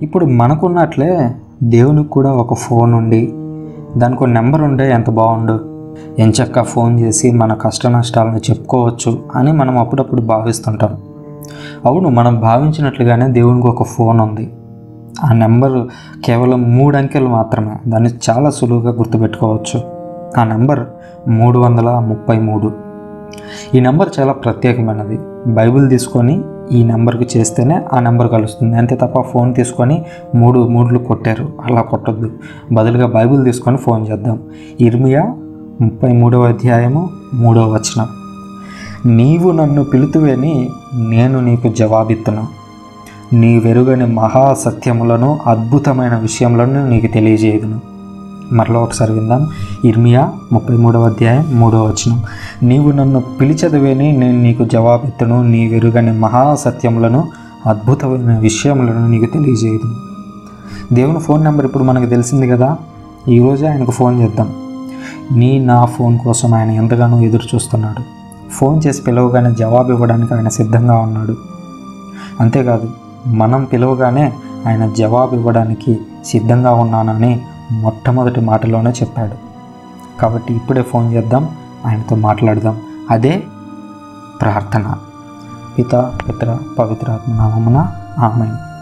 ఇప్పుడు మనకున్నట్లే దేవునికి కూడా ఒక ఫోన్ ఉండి దానికి ఒక నెంబర్ ఉంటే ఎంత బాగుండు ఎంచక్క ఫోన్ చేసి మన కష్ట నష్టాలను చెప్పుకోవచ్చు అని మనం అప్పుడప్పుడు భావిస్తుంటాం అవును మనం భావించినట్లుగానే దేవునికి ఒక ఫోన్ ఉంది ఆ నెంబర్ కేవలం మూడు అంకెలు మాత్రమే దాన్ని చాలా సులువుగా గుర్తుపెట్టుకోవచ్చు ఆ నెంబర్ మూడు వందల ముప్పై మూడు ఈ నెంబర్ చాలా ప్రత్యేకమైనది బైబిల్ తీసుకొని ఈ నెంబర్కి చేస్తేనే ఆ నెంబర్ కలుస్తుంది అంతే తప్ప ఫోన్ తీసుకొని మూడు మూడులు కొట్టారు అలా కొట్టొద్దు బదులుగా బైబిల్ తీసుకొని ఫోన్ చేద్దాం ఇర్మియా ముప్పై మూడవ అధ్యాయము మూడవ వచనం నీవు నన్ను పిలుతువేని నేను నీకు జవాబిత్తును నీ వెరుగని మహాసత్యములను అద్భుతమైన విషయములను నీకు తెలియజేయదును మరలా ఒకసారి విందాం ఇర్మియా ముప్పై మూడవ అధ్యాయం మూడవ వచనం నీవు నన్ను పిలిచదువేని నేను నీకు జవాబెత్తును నీ వెరుగని మహాసత్యములను అద్భుతమైన విషయములను నీకు తెలియజేయదు దేవుని ఫోన్ నెంబర్ ఇప్పుడు మనకు తెలిసింది కదా ఈరోజే ఆయనకు ఫోన్ చేద్దాం నీ నా ఫోన్ కోసం ఆయన ఎంతగానో ఎదురు చూస్తున్నాడు ఫోన్ చేసి పిలవగానే జవాబు ఇవ్వడానికి ఆయన సిద్ధంగా ఉన్నాడు అంతేకాదు మనం పిలవగానే ఆయన జవాబు ఇవ్వడానికి సిద్ధంగా ఉన్నానని మొట్టమొదటి మాటలోనే చెప్పాడు కాబట్టి ఇప్పుడే ఫోన్ చేద్దాం ఆయనతో మాట్లాడదాం అదే ప్రార్థన పిత పిత్ర పవిత్రాత్మ నామమున ఆమె